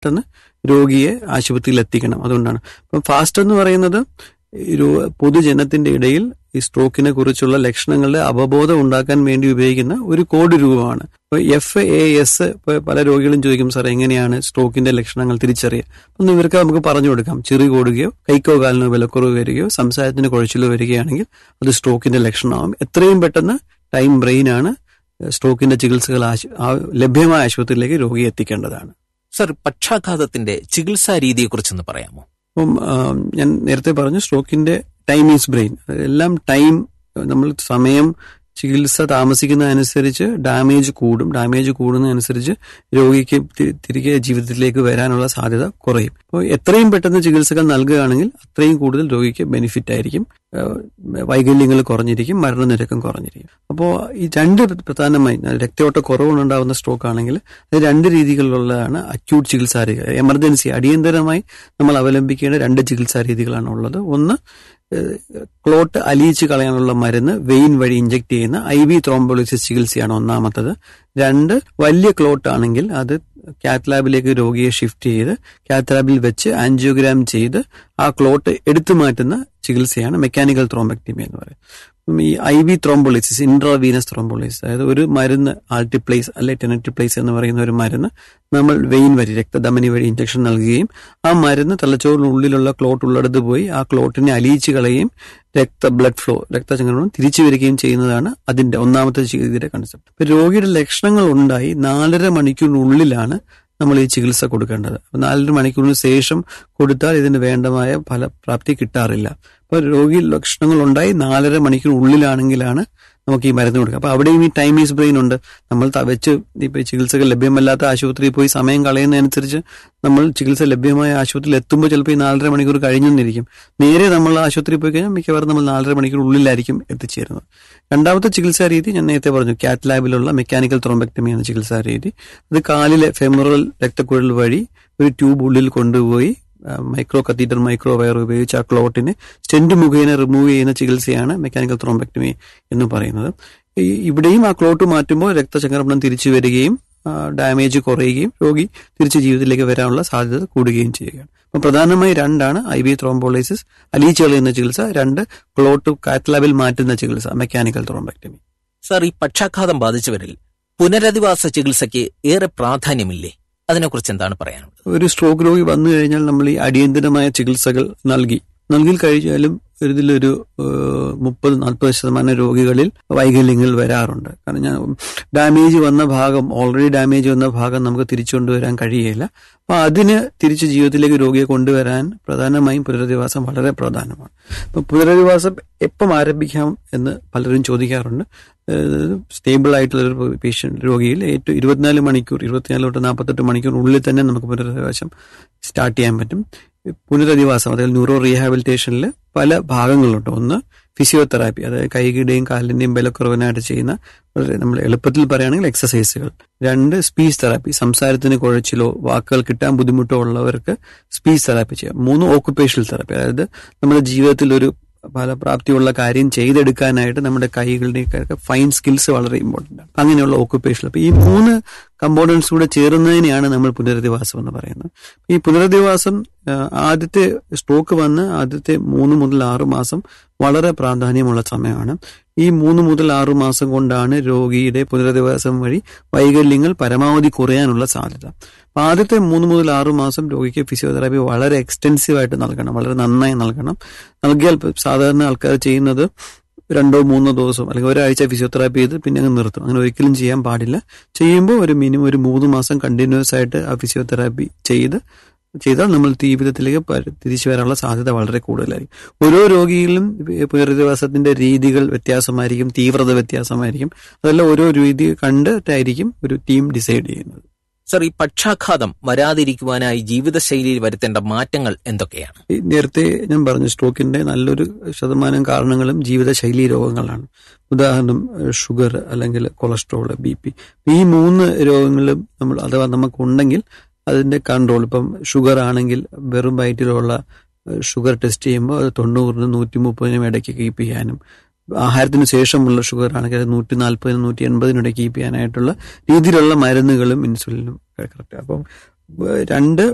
പെട്ടെന്ന് രോഗിയെ ആശുപത്രിയിൽ എത്തിക്കണം അതുകൊണ്ടാണ് അപ്പം ഫാസ്റ്റ് എന്ന് പറയുന്നത് ഒരു പൊതുജനത്തിന്റെ ഇടയിൽ ഈ സ്ട്രോക്കിനെ കുറിച്ചുള്ള ലക്ഷണങ്ങളുടെ അവബോധം ഉണ്ടാക്കാൻ വേണ്ടി ഉപയോഗിക്കുന്ന ഒരു കോഡ് രൂപമാണ് ഇപ്പൊ എഫ് എ എസ് പല രോഗികളും ചോദിക്കും സാർ എങ്ങനെയാണ് സ്ട്രോക്കിന്റെ ലക്ഷണങ്ങൾ തിരിച്ചറിയുക അപ്പം ഇവർക്ക് നമുക്ക് പറഞ്ഞു കൊടുക്കാം ചെറി കൂടുകയോ കൈക്കോ കാലിനോ വിലക്കുറവ് വരികയോ സംസാരത്തിന് കുഴച്ചിലോ വരികയാണെങ്കിൽ അത് സ്ട്രോക്കിന്റെ ലക്ഷണമാകും എത്രയും പെട്ടെന്ന് ടൈം ബ്രെയിനാണ് സ്ട്രോക്കിന്റെ ചികിത്സകൾ ആശു- ആ- ലഭ്യമായ ആശുപത്രിയിലേക്ക് രോഗിയെ എത്തിക്കേണ്ടതാണ് സർ പക്ഷാഘാതത്തിന്റെ ചികിത്സാ രീതിയെക്കുറിച്ചൊന്ന് പറയാമോ അപ്പം ആ, ഞാൻ നേരത്തെ പറഞ്ഞു സ്ട്രോക്കിന്റെ ടൈം ഈസ് ബ്രെയിൻ എല്ലാം ടൈം നമ്മൾ സമയം ചികിത്സ താമസിക്കുന്നതനുസരിച്ച് ഡാമേജ് കൂടും ഡാമേജ് കൂടുന്നതനുസരിച്ച് രോഗിക്ക് തി- തിരികെ ജീവിതത്തിലേക്ക് വരാനുള്ള സാധ്യത കുറയും അപ്പോൾ എത്രയും പെട്ടെന്ന് ചികിത്സകൾ നൽകുകയാണെങ്കിൽ അത്രയും കൂടുതൽ രോഗിക്ക് ബെനിഫിറ്റ് ആയിരിക്കും ആ, വൈകല്യങ്ങൾ കുറഞ്ഞിരിക്കും മരണനിരക്കും കുറഞ്ഞിരിക്കും അപ്പോൾ ഈ രണ്ട് പ്രധാനമായി രക്തയോട്ട കുറവുണ്ടാകുന്ന സ്ട്രോക്ക് ആണെങ്കിൽ അത് രണ്ട് രീതികളിലുള്ളതാണ് അക്യൂട്ട് ചികിത്സാ രീതി എമർജൻസി അടിയന്തരമായി നമ്മൾ അവലംബിക്കേണ്ട രണ്ട് ചികിത്സാ രീതികളാണ് ഉള്ളത് ഒന്ന് ക്ലോട്ട് അലിയിച്ച് കളയാനുള്ള മരുന്ന് വെയിൻ വഴി ഇഞ്ചെക്ട് ചെയ്യുന്ന ഐ വി ത്രോംബോളിസിസ് ചികിത്സയാണ് ഒന്നാമത്തത് രണ്ട് വലിയ ക്ലോട്ട് ആണെങ്കിൽ അത് കാത്ത് ലാബിലേക്ക് രോഗിയെ ഷിഫ്റ്റ് ചെയ്ത് കാത്ത് ലാബിൽ വെച്ച് ആൻജിയോഗ്രാം ചെയ്ത് ആ ക്ലോട്ട് എടുത്തു മാറ്റുന്ന ചികിത്സയാണ് മെക്കാനിക്കൽ ത്രോംബക്ടമി എന്ന് പറയുന്നത് ഉം ഈ I V thrombolysis intravenous thrombolysis അതായത് ഒരു മരുന്ന് ആൾട്ടിപ്ലേസ് അല്ലെ ടെനറ്റിപ്ലേസ് എന്ന് പറയുന്ന ഒരു മരുന്ന് നമ്മൾ വെയിൻ വഴി രക്തധമനി വഴി ഇഞ്ചക്ഷൻ നൽകുകയും ആ മരുന്ന് തലച്ചോറിനുള്ളിലുള്ള ക്ലോട്ട് ഉള്ളിടത്ത് പോയി ആ ക്ലോട്ടിനെ അലിയിച്ച് കളയുകയും രക്ത ബ്ലഡ് ഫ്ലോ രക്തചംക്രമണം തിരിച്ചു വരികയും ചെയ്യുന്നതാണ് അതിന്റെ ഒന്നാമത്തെ ചികിത്സയുടെ കൺസെപ്റ്റ് ഇപ്പൊ രോഗിയുടെ ലക്ഷണങ്ങൾ ഉണ്ടായി നാലര മണിക്കൂറിനുള്ളിലാണ് നമ്മൾ ഈ ചികിത്സ കൊടുക്കേണ്ടത് അപ്പൊ നാലര മണിക്കൂറിന് ശേഷം കൊടുത്താൽ ഇതിന് വേണ്ടമായ ഫലപ്രാപ്തി കിട്ടാറില്ല അപ്പൊ രോഗി ലക്ഷണങ്ങൾ ഉണ്ടായി നാലര മണിക്കൂറിനുള്ളിലാണെങ്കിലാണ് നമുക്ക് ഈ മരുന്ന് കൊടുക്കുക അപ്പൊ അവിടെയും ഈ ടൈം ഈസ് ബ്രെയിൻ ഉണ്ട് നമ്മൾ ത- വെച്ച് ഇപ്പൊ ഈ ചികിത്സകൾ ലഭ്യമല്ലാത്ത ആശുപത്രിയിൽ പോയി സമയം കളയുന്നതനുസരിച്ച് നമ്മൾ ചികിത്സ ലഭ്യമായ ആശുപത്രിയിൽ എത്തുമ്പോൾ ചിലപ്പോൾ ഈ നാലര മണിക്കൂർ കഴിഞ്ഞെന്നിരിക്കും നേരെ നമ്മൾ ആശുപത്രിയിൽ പോയി കഴിഞ്ഞാൽ മിക്കവാറും നമ്മൾ നാലര മണിക്കൂറിനുള്ളിലായിരിക്കും എത്തിച്ചേരുന്നത് രണ്ടാമത്തെ ചികിത്സാ രീതി ഞാൻ നേരത്തെ പറഞ്ഞു കാറ്റ് ലാബിലുള്ള മെക്കാനിക്കൽ ത്രോംബക്ടമി എന്ന ചികിത്സാ രീതി അത് കാലിലെ ഫെമറൽ രക്തക്കുഴൽ വഴി ഒരു ട്യൂബ് ഉള്ളിൽ കൊണ്ടുപോയി മൈക്രോ കത്തീറ്റർ മൈക്രോ വയർ ഉപയോഗിച്ച് ആ ക്ലോട്ടിനെ സ്റ്റെന്റ് മുഖേന റിമൂവ് ചെയ്യുന്ന ചികിത്സയാണ് മെക്കാനിക്കൽ ത്രോംബക്ടമി എന്ന് പറയുന്നത് ഈ- ഇവിടെയും ആ ക്ലോട്ട് മാറ്റുമ്പോൾ രക്തചംക്രമണം തിരിച്ചു വരികയും ഡാമേജ് കുറയുകയും രോഗി തിരിച്ച് ജീവിതത്തിലേക്ക് വരാനുള്ള സാധ്യത കൂടുകയും ചെയ്യുകയാണ് അപ്പം പ്രധാനമായി രണ്ടാണ് ഐ വി ത്രോംബോളൈസിസ് അലീച്ച് കളയുന്ന ചികിത്സ രണ്ട് ക്ലോട്ട് കാറ്റ്ലാബിൽ മാറ്റുന്ന ചികിത്സ മെക്കാനിക്കൽ ത്രോംബക്ടമി സർ ഈ പക്ഷാഘാതം ബാധിച്ചവരിൽ പുനരധിവാസ ചികിത്സയ്ക്ക് ഏറെ പ്രാധാന്യമില്ലേ അതിനെക്കുറിച്ച് എന്താണ് പറയാനുള്ളത് ഒരു സ്ട്രോക്ക് രോഗി വന്നു കഴിഞ്ഞാൽ നമ്മൾ ഈ അടിയന്തരമായ ചികിത്സകൾ നൽകി നൽകി കഴിഞ്ഞാലും ഇതിലൊരു ഏഹ്, മുപ്പത് നാൽപ്പത് ശതമാനം രോഗികളിൽ വൈകല്യങ്ങൾ വരാറുണ്ട് കാരണം ഞാൻ ഡാമേജ് വന്ന ഭാഗം ഓൾറെഡി ഡാമേജ് വന്ന ഭാഗം നമുക്ക് തിരിച്ചു കൊണ്ടുവരാൻ കഴിയുകയില്ല അപ്പൊ അതിന് തിരിച്ച് ജീവിതത്തിലേക്ക് രോഗിയെ കൊണ്ടുവരാൻ പ്രധാനമായും പുനരധിവാസം വളരെ പ്രധാനമാണ് അപ്പൊ പുനരധിവാസം എപ്പം ആരംഭിക്കാം എന്ന് പലരും ചോദിക്കാറുണ്ട് സ്റ്റേബിൾ ആയിട്ടുള്ള ഒരു പേഷ്യന്റ് രോഗിയിൽ ഏറ്റവും ഇരുപത്തിനാല് മണിക്കൂർ ഇരുപത്തിനാല് തൊട്ട് നാൽപ്പത്തെട്ട് മണിക്കൂറിനുള്ളിൽ തന്നെ നമുക്ക് പുനരധിവാസം സ്റ്റാർട്ട് ചെയ്യാൻ പറ്റും പുനരധിവാസം അതായത് ന്യൂറോ റീഹാബിലിറ്റേഷനിൽ പല ഭാഗങ്ങളുണ്ട് ഒന്ന് ഫിസിയോതെറാപ്പി അതായത് കൈകളുടെയും കാലിന്റെയും ബലക്കുറവിനായിട്ട് ചെയ്യുന്ന വളരെ നമ്മൾ എളുപ്പത്തിൽ പറയുകയാണെങ്കിൽ എക്സസൈസുകൾ രണ്ട് സ്പീച്ച് തെറാപ്പി സംസാരത്തിന് കുഴച്ചിലോ വാക്കുകൾ കിട്ടാൻ ബുദ്ധിമുട്ടോ ഉള്ളവർക്ക് സ്പീച്ച് തെറാപ്പി ചെയ്യാം മൂന്ന് ഓക്കുപേഷണൽ തെറാപ്പി അതായത് നമ്മുടെ ജീവിതത്തിൽ ഒരു ഫലപ്രാപ്തിയുള്ള കാര്യം ചെയ്തെടുക്കാനായിട്ട് നമ്മുടെ കൈകളുടെയൊക്കെ ഫൈൻ സ്കിൽസ് വളരെ ഇമ്പോർട്ടൻ്റ് ആണ് അങ്ങനെയുള്ള ഓക്കുപേഷൻ അപ്പൊ ഈ മൂന്ന് കമ്പോണൻസ് കൂടെ ചേരുന്നതിനെയാണ് നമ്മൾ പുനരധിവാസം എന്ന് പറയുന്നത് ഈ പുനരധിവാസം ആ, ആദ്യത്തെ സ്ട്രോക്ക് വന്ന് ആദ്യത്തെ മൂന്ന് മുതൽ ആറ് മാസം വളരെ പ്രാധാന്യമുള്ള സമയമാണ് ഈ മൂന്ന് മുതൽ ആറ് മാസം കൊണ്ടാണ് രോഗിയുടെ പുനരധിവാസം വഴി വൈകല്യങ്ങൾ പരമാവധി കുറയാനുള്ള സാധ്യത അപ്പൊ ആദ്യത്തെ മൂന്ന് മുതൽ ആറ് മാസം രോഗിക്ക് ഫിസിയോതെറാപ്പി വളരെ എക്സ്റ്റെൻസീവ് ആയിട്ട് നൽകണം വളരെ നന്നായി നൽകണം നൽകിയാൽ ഇപ്പൊ സാധാരണ ആൾക്കാർ ചെയ്യുന്നത് രണ്ടോ മൂന്നോ ദിവസം അല്ലെങ്കിൽ ഒരാഴ്ച ഫിസിയോതെറാപ്പി ചെയ്ത് പിന്നെ അങ്ങ് നിർത്തും അങ്ങനെ ഒരിക്കലും ചെയ്യാൻ പാടില്ല ചെയ്യുമ്പോൾ ഒരു മിനിമം ഒരു മൂന്ന് മാസം കണ്ടിന്യൂസ് ആയിട്ട് ആ ഫിസിയോതെറാപ്പി ചെയ്ത് ചെയ്താൽ നമ്മൾ ജീവിതത്തിലേക്ക് പ- തിരിച്ചു വരാനുള്ള സാധ്യത വളരെ കൂടുതലായിരിക്കും ഓരോ രോഗിയിലും പുനരധിവാസത്തിന്റെ രീതികൾ വ്യത്യാസമായിരിക്കും തീവ്രത വ്യത്യാസമായിരിക്കും അതെല്ലാം ഓരോ രീതി കണ്ടിട്ടായിരിക്കും ഒരു ടീം ഡിസൈഡ് ചെയ്യുന്നത് സർ ഈ പക്ഷാഘാതം വരാതിരിക്കുവാനായി ജീവിതശൈലിയിൽ വരുത്തേണ്ട മാറ്റങ്ങൾ എന്തൊക്കെയാണ് ഈ നേരത്തെ ഞാൻ പറഞ്ഞു സ്ട്രോക്കിന്റെ നല്ലൊരു ശതമാനം കാരണങ്ങളും ജീവിതശൈലി രോഗങ്ങളാണ് ഉദാഹരണം ഷുഗർ അല്ലെങ്കിൽ കൊളസ്ട്രോൾ ബി പി ഈ മൂന്ന് രോഗങ്ങളും നമ്മൾ അഥവാ നമുക്കുണ്ടെങ്കിൽ അതിന്റെ കൺട്രോൾ ഇപ്പം ഷുഗർ ആണെങ്കിൽ വെറും വയറ്റിലുള്ള ഷുഗർ ടെസ്റ്റ് ചെയ്യുമ്പോൾ അത് തൊണ്ണൂറിനും നൂറ്റി മുപ്പതിനും ഇടയ്ക്ക് കീപ്പ് ചെയ്യാനും ആഹാരത്തിന് ശേഷമുള്ള ഷുഗർ ആണെങ്കിൽ അത് നൂറ്റി നാൽപ്പതിനും നൂറ്റി എൺപതിനും ഇടയ്ക്ക് കീപ്പ് ചെയ്യാനായിട്ടുള്ള രീതിയിലുള്ള മരുന്നുകളും ഇൻസുലിനും കറക്റ്റ് അപ്പം ഏഹ് രണ്ട്